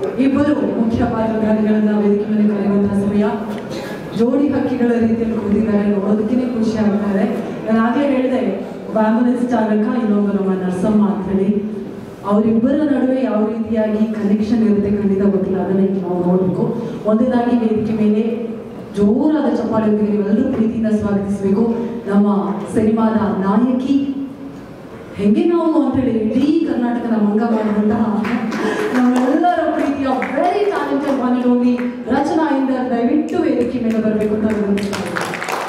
ಇಬ್ಬರು ಮುಖ್ಯ ಪಾತ್ರಧಾರಿಗಳನ್ನ ವೇದಿಕೆ ಮೇಲೆ ಕರೆಯುವಂತಹ ಸಮಯ ಜೋಡಿ ಹಕ್ಕಿಗಳ ರೀತಿಯಲ್ಲಿ ಕೂತಿದ್ದಾರೆ ನೋಡೋದಕ್ಕೇ ಖುಷಿ ಆಗ್ತಾರೆ ನಾನು ಆಗಲೇ ಹೇಳಿದೆ ಆಂಬುಲೆನ್ಸ್ ಚಾಲಕ ಇನ್ನೊಂದು ನಮ್ಮ ನರ್ಸಮ್ಮ ಅಂತ ಹೇಳಿ ಅವರಿಬ್ಬರ ನಡುವೆ ಯಾವ ರೀತಿಯಾಗಿ ಕನೆಕ್ಷನ್ ಇರುತ್ತೆ ಖಂಡಿತ ಗೊತ್ತಿಲ್ಲ ಅದನ್ನ ಈಗ ನಾವು ನೋಡಬೇಕು ಒಂದೇದಾಗಿ ವೇದಿಕೆ ಮೇಲೆ ಜೋರಾದ ಚಪ್ಪಾಳೆಯೊಂದಿಗೆ ನೀವೆಲ್ಲರೂ ಪ್ರೀತಿಯಿಂದ ಸ್ವಾಗತಿಸಬೇಕು ನಮ್ಮ ಸಿನಿಮಾದ ನಾಯಕಿ ಹೆಂಗೆ ನಾವು ಅಂತ ಹೇಳಿ ಇಡೀ ಕರ್ನಾಟಕದ ಮಂಗ ಮಾಡಿದಂತಹ ನಮ್ಮೆಲ್ಲರ ಪ್ರೀತಿಯ very talented one and only Rachana Inder ದಯವಿಟ್ಟು ವೇದಿಕೆ ಮೇಲೆ ಬರಬೇಕು ಅಂತ ವಿನಂತಿಸ್ತಾ ಇದ್ದೀನಿ.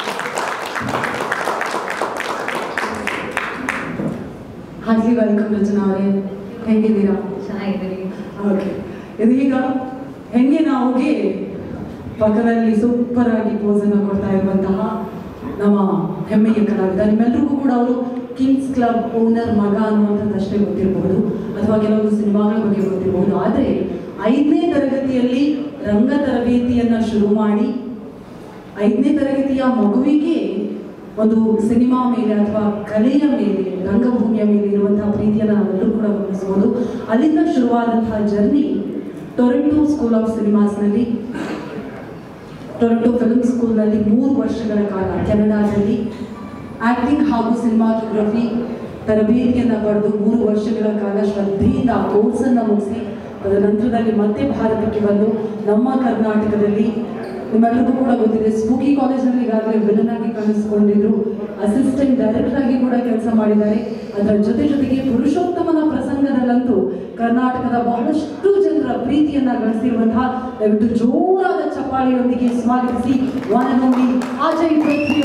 ಹಾರ್ಟ್ಲಿ ವೆಲ್ಕಮ್ ರಚನಾ ಅವರೇ ಹೇಗಿದ್ದೀರಾ ಚೆನ್ನಾಗಿದ್ದೀರಿ ಓಕೆ ಇದೀಗ ಹೆಂಗೆ ನಾವುಗೆ ಪಕ್ಕದಲ್ಲಿ ಸೂಪರ್ ಆಗಿ ಪೋಸನ್ನು ಕೊಡ್ತಾ ಇರುವಂತಹ ನಮ್ಮ ಹೆಮ್ಮೆಯ ಕಲಾವಿದ ನಿಮ್ಮೆಲ್ರಿಗೂ ಕೂಡ ಅವರು ಕಿಂಗ್ಸ್ ಕ್ಲಬ್ ಓನರ್ ಮಗ ಅನ್ನುವಂಥದ್ದಷ್ಟೇ ಗೊತ್ತಿರಬಹುದು ಅಥವಾ ಕೆಲವೊಂದು ಸಿನಿಮಾಗಳ ಬಗ್ಗೆ ಗೊತ್ತಿರಬಹುದು ಆದರೆ ಐದನೇ ತರಗತಿಯಲ್ಲಿ ರಂಗ ತರಬೇತಿಯನ್ನ ಶುರು ಮಾಡಿ ಐದನೇ ತರಗತಿಯ ಮಗುವಿಗೆ ಒಂದು ಸಿನಿಮಾ ಮೇಲೆ ಅಥವಾ ಕಲೆಯ ಮೇಲೆ ರಂಗಭೂಮಿಯ ಮೇಲೆ ಇರುವಂತಹ ಪ್ರೀತಿಯನ್ನು ನಾವೆಲ್ಲರೂ ಕೂಡ ಗಮನಿಸಬಹುದು ಅಲ್ಲಿಂದ ಶುರುವಾದಂತಹ ಜರ್ನಿ ಟೊರೆಂಟೋ ಸ್ಕೂಲ್ ಆಫ್ ಸಿನಿಮಾಸ್ನಲ್ಲಿ ಟೊರೆಂಟೊ ಫಿಲ್ಮ್ ಸ್ಕೂಲ್ನಲ್ಲಿ ಮೂರು ವರ್ಷಗಳ ಕಾಲ ಕೆನಡಾದಲ್ಲಿ ಆಕ್ಟಿಂಗ್ ಹಾಗೂ ಸಿನಿಮಾಟೋಗ್ರಫಿ ತರಬೇತಿಯನ್ನು ಪಡೆದು ಮೂರು ವರ್ಷಗಳ ಕಾಲ ಶ್ರದ್ಧೆಯಿಂದ ಆ ಕೋರ್ಸನ್ನು ಮುಗಿಸಿ ತದನಂತರದಲ್ಲಿ ಮತ್ತೆ ಭಾರತಕ್ಕೆ ಬಂದು ನಮ್ಮ ಕರ್ನಾಟಕದಲ್ಲಿ ನಿಮ್ಮೆಲ್ಲರಿಗೂ ಕೂಡ ಗೊತ್ತಿದೆ ಸ್ಪೂಕಿ ಕಾಲೇಜ್ನಲ್ಲಿ ಈಗಾಗಲೇ ವಿಲನ್ ಆಗಿ ಕಾಣಿಸಿಕೊಂಡಿದ್ರು ಅಸಿಸ್ಟೆಂಟ್ ಡೈರೆಕ್ಟರ್ ಆಗಿ ಕೂಡ ಕೆಲಸ ಮಾಡಿದ್ದಾರೆ ಅದರ ಜೊತೆ ಜೊತೆಗೆ ಪುರುಷೋತ್ತಮನ ಪ್ರಸಂಗದಲ್ಲಂತೂ ಕರ್ನಾಟಕದ ಬಹಳಷ್ಟು ಜನರ ಪ್ರೀತಿಯನ್ನ ಗಳಿಸಿರುವಂತಹ ದಯವಿಟ್ಟು ಜೋರಾದ ಚಪ್ಪಾಳೆಯೊಂದಿಗೆ ಸ್ವಾಗತಿಸಿ one and only Ajay Prithvi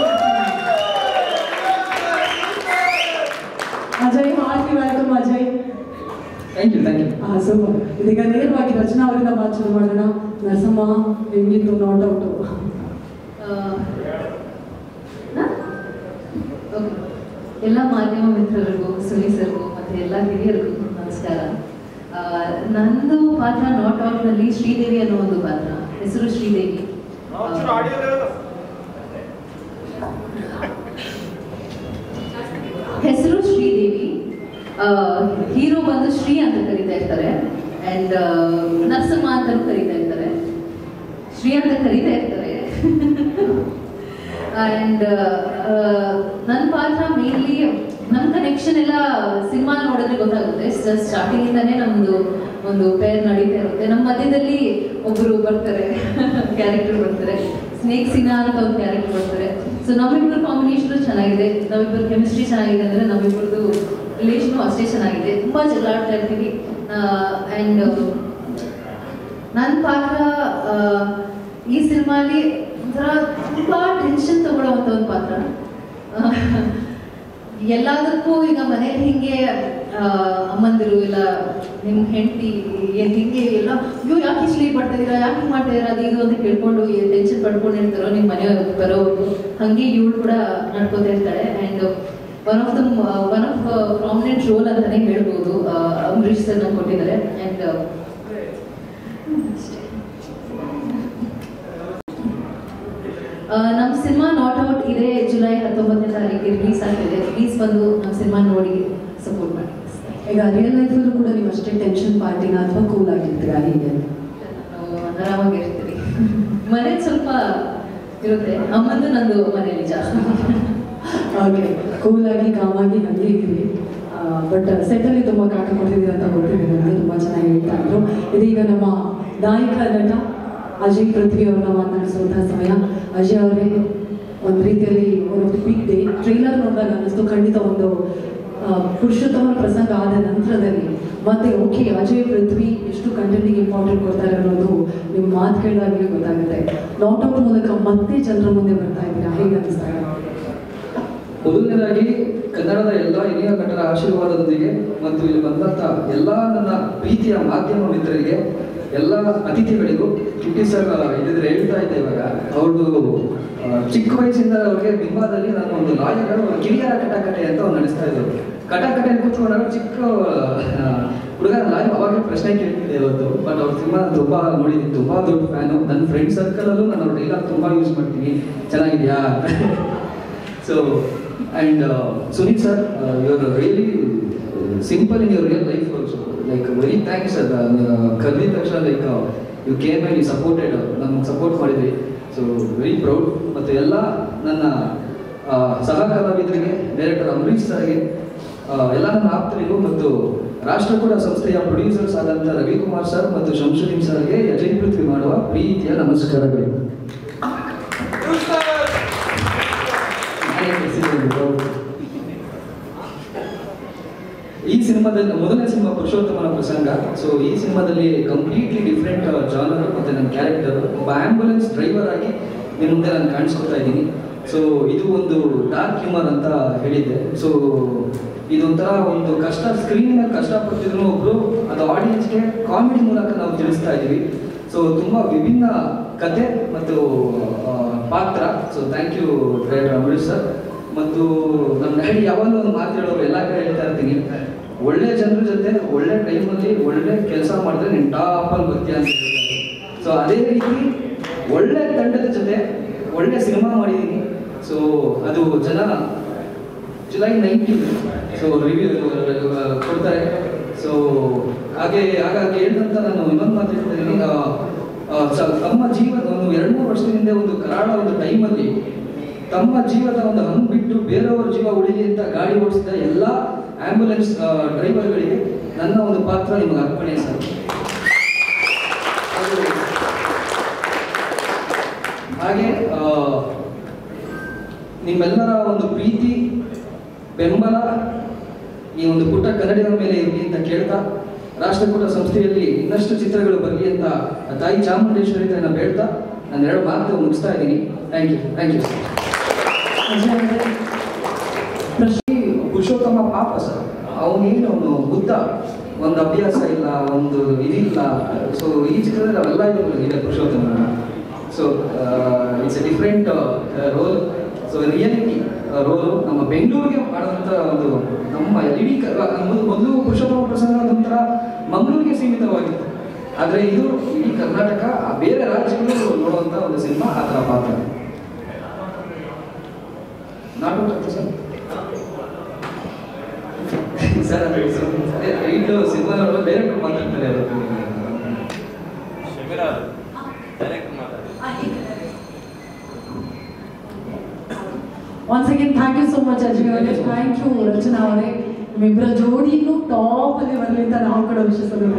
Ajay hearty welcome Ajay thank you thank you ಆ ಸೂಪರ್ ಇದೀಗ ನೇರವಾಗಿ ರಚನಾ ಅವರಿಂದ ಮಾತು ಮಾಡೋಣ ನರಸಮ್ಮ ಹೆಂಗಿತ್ತು ನಾಟ್ ಔಟ್ ಎಲ್ಲ ಮಾಧ್ಯಮ ಮಿತ್ರರಿಗೂ ಸುನಿ ಸರ್ಗೂ ಮತ್ತು ಎಲ್ಲ ಹಿರಿಯರಿಗೂ ನಮಸ್ಕಾರ ಆ, ನಂದು ಪಾತ್ರ ನಾಟ್ ಔಟ್ನಲ್ಲಿ ಶ್ರೀದೇವಿ ಅನ್ನೋ ಒಂದು ಪಾತ್ರ ಹೆಸರು ಶ್ರೀದೇವಿ ಆ, ಹೆಸರು ಶ್ರೀದೇವಿ ಹೀರೋ ಬಂದು ಶ್ರೀ ಅಂತ ಕರೀತಾ ಇರ್ತಾರೆ ಅಂಡ್ ನರಸಮ್ಮ ಅಂತಲೂ ಕರೀತಾ ಇರ್ತಾರೆ ಶ್ರೀ ಅಂತ ಕರೀತಾ ಇರ್ತಾರೆ ಅಂಡ್ ನನ್ನ ಪಾತ್ರ ಮೇನ್ಲಿ ನಮ್ಮ ಕನೆಕ್ಷನ್ ಎಲ್ಲ ಸಿನಿಮಾ ನೋಡಿದ್ರೆ ಗೊತ್ತಾಗುತ್ತೆ ಸ್ಟಾರ್ಟಿಂಗ್ ಇಂದಾನೇ ನಮ್ದು ಒಂದು ಪೇರ್ ನಡೀತಾ ಇರುತ್ತೆ ನಮ್ಮ ಮಧ್ಯದಲ್ಲಿ ಒಬ್ಬರು ಬರ್ತಾರೆ ಕ್ಯಾರೆಕ್ಟರ್ ಬರ್ತಾರೆ ಸ್ನೇಕ್ ಸಿನಾ ಅಂತ ಒಂದು ಕ್ಯಾರೆಕ್ಟರ್ ಬರ್ತಾರೆ ಸೊ ನಮ್ಮಿಬ್ಬರ ಕಾಂಬಿನೇಷನ್ ಚೆನ್ನಾಗಿದೆ ನಮ್ಮಿಬ್ಬರ ಕೆಮಿಸ್ಟ್ರಿ ಚೆನ್ನಾಗಿದೆ ಅಂದ್ರೆ ನಮ್ಮಿಬ್ಬರದು ರಿಲೇಷನು ಅಷ್ಟೇ ಚೆನ್ನಾಗಿದೆ ತುಂಬಾ ಜಗಳಾಡ್ತಾ ಇರ್ತೀವಿ ಆ್ಯಂಡ್ ನನ್ನ ಪಾತ್ರ ಆ, ಈ ಸಿನಿಮಾಲಿ ಒಂಥರ ತುಂಬಾ ಟೆನ್ಷನ್ ತಗೊಳ್ಳೋವಂಥ ಒಂದು ಪಾತ್ರ ಆ, ಎಲ್ಲದಕ್ಕೂ ಈಗ ಮನೇಲಿ ಹಿಂಗೆ ಆ, ಅಮ್ಮಂದಿರು ಇಲ್ಲ ನಿಮ್ಮ ಹೆಂಡತಿ ಏನ್ ಹಿಂಗೆ ಎಲ್ಲ ಅಯ್ಯೋ ಯಾಕೆ ಇಷ್ಟು ಲೀವ್ ಮಾಡ್ತಾ ಇದೀರಾ ಯಾಕೆ ಹಿಂಗೆ ಮಾಡ್ತಾ ಇದೀರಾ ಅದು ಇದು ಅಂತ ಕೇಳ್ಕೊಂಡು ಟೆನ್ಷನ್ ಪಡ್ಕೊಂಡಿರ್ತಾರೋ ನಿಮ್ಮ ಮನೆ ಬರೋವರೆಗೂ ಹಂಗೆ ಇವಳು ಕೂಡ ನಡ್ಕೋತಾ ಇರ್ತಾಳೆ and one of the one of prominent role ಅಂತಾನೆ ಹೇಳ್ಬೋದು ಆ, ಅಂಬರೀಷ್ ಸರ್ ನಂಗೆ ಕೊಟ್ಟಿದ್ದಾರೆ ಆ್ಯಂಡ್ ನಮ್ಮ ಸಿನಿಮಾ ನಾಟ್ ಔಟ್ ಇದೇ ಜುಲೈ ಹತ್ತೊಂಬತ್ತನೇ ತಾರೀಕಿಗೆ ರಿಲೀಸ್ ಆಗ್ತಿದೆ ಪ್ಲೀಸ್ ಬಂದು ನಮ್ಮ ಸಿನಿಮಾ ನೋಡಿ ಸಪೋರ್ಟ್ ಮಾಡಿ ಈಗ ರಿಯಲ್ ಲೈಫಲ್ಲೂ ಕೂಡ ನೀವು ಅಷ್ಟೇ ಟೆನ್ಷನ್ ಪಾರ್ಟಿನ ಅಥವಾ ಕೂಲ್ ಆಗಿರ್ತೀರಾ ಹೀಗೆ ನಾವು ಆರಾಮಾಗಿರ್ತೀವಿ ಮನೇಲಿ ಸ್ವಲ್ಪ ಇರುತ್ತೆ ಅಮ್ಮಂದು ನಂದು ಮನೇಲಿ ಜಾಸ್ತಿ ಓಕೆ ಕೂಲ್ ಆಗಿ ಕಾಮಾಗಿ ಹಂಗೆ ಇದ್ದೀವಿ ಬಟ್ ಸೆಟ್ಟಲ್ಲಿ ತುಂಬ ಕಾಟ ಕೊಡ್ತಿದ್ದೀರ ಅಂತ ಗೊತ್ತಿದೆ ನನಗೆ ತುಂಬ ಚೆನ್ನಾಗಿ ಹೇಳ್ತಾ ಇದ್ರು ಇದೀಗ ನಮ್ಮ ನಾಯಕ ನಟ ಅಜಯ್ ಪೃಥ್ವಿ ಅವ್ರನ್ನ ಮಾತನಾಡಿಸುವಂತಹ ಸಮಯ ಅಜಯ್ ಅವರೇ ಒಂದು ರೀತಿಯಲ್ಲಿ ಒಂದು ಬಿಗ್ ಡೇ ಟ್ರೈಲರ್ ನೋಡಿದಾಗ ಅನ್ನಿಸ್ತು ಖಂಡಿತ ಒಂದು ಆ, ಪುರುಷೋತ್ತಮನ ಪ್ರಸಂಗ ಆದ ನಂತರದಲ್ಲಿ ಮತ್ತೆ ಓಕೆ ಅಜಯ್ ಪೃಥ್ವಿ ಎಷ್ಟು ಕಂಟೆಂಟಿಗೆ ಇಂಪಾರ್ಟೆಂಟ್ ಕೊಡ್ತಾರೆ ಅನ್ನೋದು ನಿಮ್ಮ ಮಾತು ಕೇಳಿದಾಗಲೇ ಗೊತ್ತಾಗುತ್ತೆ ನಾಟ್ ಔಟ್ ಮೂಲಕ ಮತ್ತೆ ಜನರ ಮುಂದೆ ಬರ್ತಾ ಇದ್ದೀರಾ ಹೇಗೆ ಅನಿಸ್ತಾ ಇದೆ ಮೊದಲನೇದಾಗಿ ಕನ್ನಡದ ಎಲ್ಲ ಹಿರಿಯ ಕನ್ನಡ ಆಶೀರ್ವಾದದೊಂದಿಗೆ ಮತ್ತು ಇಲ್ಲಿ ಬಂದಂತ ಎಲ್ಲ ನನ್ನ ಪ್ರೀತಿಯ ಮಾಧ್ಯಮ ಮಿತ್ರರಿಗೆ ಎಲ್ಲ ಅತಿಥಿಗಳಿಗೂ ಕಿಟ್ಟಿ ಸರ್ ಇದಿದ್ರೆ ಹೇಳ್ತಾ ಇದ್ದೆ ಇವಾಗ ಅವ್ರದ್ದು ಆ, ಚಿಕ್ಕ ವಯಸ್ಸಿಂದ ಅವ್ರಿಗೆ ಬಿಂಬಾದಲ್ಲಿ ನಾನು ಒಂದು ಲಾಯರ್ ಕಿರಿಯರ ಕಟಕಟೆ ಅಂತ ಒಂದು ನಡೆಸ್ತಾ ಇದ್ರು ಕಟಕಟೆ ಕೂತ್ಕೊಂಡಾಗ ಚಿಕ್ಕ ಆ, ಹುಡುಗನ ಲಾಯರ್ ಅವಾಗ ಪ್ರಶ್ನೆ ಕೇಳ್ತಿದ್ದೆ ಇವತ್ತು ಬಟ್ ಅವ್ರ ಸಿನಿಮಾ ತುಂಬಾ ನೋಡಿದ್ದೀನಿ ತುಂಬಾ ದೊಡ್ಡ ಫ್ಯಾನು ನನ್ನ ಫ್ರೆಂಡ್ ಸರ್ಕಲಲ್ಲೂ ನಾನು ಅವ್ರ ಡೈಲಾಗ್ ತುಂಬಾ ಯೂಸ್ ಮಾಡ್ತೀನಿ ಚೆನ್ನಾಗಿದ್ಯಾ so and Sunil sir you are really simple in your real life also like very thanks sir ಕರೆದಿದ ತಕ್ಷಣ like you came and you supported ನಮ್ಗೆ ಸಪೋರ್ಟ್ ಮಾಡಿದ್ರಿ ಸೊ ವೆರಿ ಪ್ರೌಡ್ ಮತ್ತು ಎಲ್ಲ ನನ್ನ ಆ, ಸಹ ಕಲಾವಿದರಿಗೆ ಡೈರೆಕ್ಟರ್ ಅಂಬರೀಶ್ ಸರ್ಗೆ ಆ, ಎಲ್ಲ ನನ್ನ ಆಪ್ತರಿಗೂ ಮತ್ತು ರಾಷ್ಟ್ರಕೂಟ ಸಂಸ್ಥೆಯ ಪ್ರೊಡ್ಯೂಸರ್ಸ್ ಆದಂಥ ರವಿಕುಮಾರ್ ಸರ್ ಮತ್ತು ಶಂಶುದ್ದೀನ್ ಸರ್ಗೆ ಅಜಯ್ ಪೃಥ್ವಿ ಮಾಡುವ ಪ್ರೀತಿಯ ನಮಸ್ಕಾರಗಳು ನಾನೇ ಕಲಿಸಿದ್ದೇನೆ ಪ್ರೌಡ್. ಈ ಸಿನಿಮಾದಲ್ಲಿ ಮೊದಲನೇ ಸಿನಿಮಾ ಪುರುಷೋತ್ತಮನ ಪ್ರಸಂಗ ಸೊ ಈ ಸಿನಿಮಾದಲ್ಲಿ ಕಂಪ್ಲೀಟ್ಲಿ ಡಿಫ್ರೆಂಟ್ ಜಾನರ್ ಮತ್ತೆ ನನ್ನ ಕ್ಯಾರೆಕ್ಟರ್ ಒಬ್ಬ ಆಂಬ್ಯುಲೆನ್ಸ್ ಡ್ರೈವರ್ ಆಗಿ ನಿಮ್ಮ ಮುಂದೆ ನಾನು ಕಾಣಿಸ್ಕೊತಾ ಇದ್ದೀನಿ ಸೊ ಇದು ಒಂದು ಡಾರ್ಕ್ ಹ್ಯೂಮರ್ ಅಂತ ಹೇಳಿದ್ದೆ ಸೊ ಇದೊಂಥರ ಒಂದು ಕಷ್ಟ ಸ್ಕ್ರೀನ್ ಮೇಲೆ ಕಷ್ಟಪಡ್ತಿದ್ರು ಒಬ್ರು ಅದು ಆಡಿಯನ್ಸ್ಗೆ ಕಾಮಿಡಿ ಮೂಲಕ ನಾವು ತಿಳಿಸ್ತಾ ಇದ್ದೀವಿ ಸೊ ತುಂಬಾ ವಿಭಿನ್ನ ಕತೆ ಮತ್ತು ಆ, ಪಾತ್ರ so thank you director Ambareesh sir ಮತ್ತು ನಮ್ಮ ಡ್ಯಾಡಿ ಯಾವಾಗಲೂ ಒಂದು ಮಾತು ಹೇಳೋರು ಎಲ್ಲ ಕಡೆ ಹೇಳ್ತಾ ಇರ್ತೀನಿ ಒಳ್ಳೆ ಜನರ ಜೊತೆ ಒಳ್ಳೆ ಟೈಮಲ್ಲಿ ಒಳ್ಳೆ ಕೆಲಸ ಮಾಡಿದ್ರೆ ನೀನು ಟಾಪಲ್ಲಿ ಬರ್ತೀಯ ಅಂತ ಸೊ ಅದೇ ರೀತಿ ಒಳ್ಳೆ ತಂಡದ ಜೊತೆ ಒಳ್ಳೆ ಸಿನಿಮಾ ಮಾಡಿದ್ದೀನಿ ಸೊ ಅದು ಜನ ಜುಲೈ ನೈನ್ಟೀನ್ ಸೊ ರಿವ್ಯೂ ಕೊಡ್ತಾರೆ ಸೊ ಹಾಗೆ ಹಾಗಾಗಿ ಹೇಳಿದಂತ ನಾನು ಇನ್ನೊಂದು ಮಾತು ಹೇಳ್ತಿದ್ದೀನಿ ಆ, ಆ, ಸ- ತಮ್ಮ ಜೀವನ ಒಂದು ಎರಡು ಮೂರು ವರ್ಷದ ಹಿಂದೆ ಒಂದು ಕರಾಳ ಒಂದು ಟೈಮಲ್ಲಿ ತಮ್ಮ ಜೀವದ ಒಂದು ಹಂಗ್ ಬಿಟ್ಟು ಬೇರೆಯವರ ಜೀವ ಉಳಿಲಿ ಅಂತ ಗಾಡಿ ಓಡಿಸಿದ ಎಲ್ಲ ಆಂಬ್ಯುಲೆನ್ಸ್ ಡ್ರೈವರ್ಗಳಿಗೆ ನನ್ನ ಒಂದು ಪಾತ್ರ ನಿಮಗೆ ಅರ್ಪಣೆ ಸರ್ ಅದು ಹಾಗೆ ಆ, ನಿಮ್ಮೆಲ್ಲರ ಒಂದು ಪ್ರೀತಿ ಬೆಂಬಲ ಈ ಒಂದು ಪುಟ್ಟ ಕನ್ನಡಿಗರ ಮೇಲೆ ಇರಲಿ ಅಂತ ಕೇಳ್ತಾ ರಾಷ್ಟ್ರಕೂಟ ಸಂಸ್ಥೆಯಲ್ಲಿ ಇನ್ನಷ್ಟು ಚಿತ್ರಗಳು ಬರಲಿ ಅಂತ ತಾಯಿ ಚಾಮುಂಡೇಶ್ವರಿ ತಾಯಿನ ಬೇಡ್ತಾ ನಾನು ಎರಡು ಮಾತು ಮುಗಿಸ್ತಾ ಇದ್ದೀನಿ thank you thank you Ajay ಅವರೇ, ಪ್ರಶ್ನೆ ಪುರುಷೋತ್ತಮ ಪಾಪ ಸರ್ ಅವನೇನು ಅವನು ಬುದ್ಧ ಒಂದು ಅಭ್ಯಾಸ ಇಲ್ಲ ಒಂದು ಇದಿಲ್ಲ ಸೊ ಈ ಚಿತ್ರದಲ್ಲಿ ಅವೆಲ್ಲ ಇದು ಇದೆ Purushottama so it's a different role so reality role ನಮ್ಮ ಬೆಂಗಳೂರಿಗೆ ಮಾಡುವಂಥ ಒಂದು ನಮ್ಮ ಇಡೀ ಕ- ಮೊದ್ಲು- ಮೊದಲು ಪುರುಷೋತ್ತಮ ಪ್ರಸಂಗ ಒಂಥರ ಮಂಗಳೂರಿಗೆ ಸೀಮಿತವಾಗಿತ್ತು ಆದರೆ ಇದು ಇಡೀ ಕರ್ನಾಟಕ ಆ ಬೇರೆ ರಾಜ್ಯಗಳು ನೋಡುವಂಥ ಒಂದು ಸಿನಿಮಾ ಆ ಥರ ಪಾತ್ರ ನಾಟಕ ಸರ್ ಸರ್ ಅದು ಅದೇ ಇದು ಸಿನಿಮಾ ನೋಡುವ ಡೈರೆಕ್ಟ್ ಮಾತಾಡ್ತಾರೆ ಅದು ಶಮೀರ ಡೈರೆಕ್ಟ್ ಮಾತಾಡಿ once again thank you so much Ajay ಅವರೇ ಥ್ಯಾಂಕ್ ಯು ರಚನಾ ಅವರೇ ನಿಮ್ಮಿಬ್ಬರ ಜೋಡಿನೂ ಟಾಪ್ ಅಲ್ಲಿ ಬರಲಿ ಅಂತ ನಾವು ಕೂಡ ವಿಶ್ವಸಲು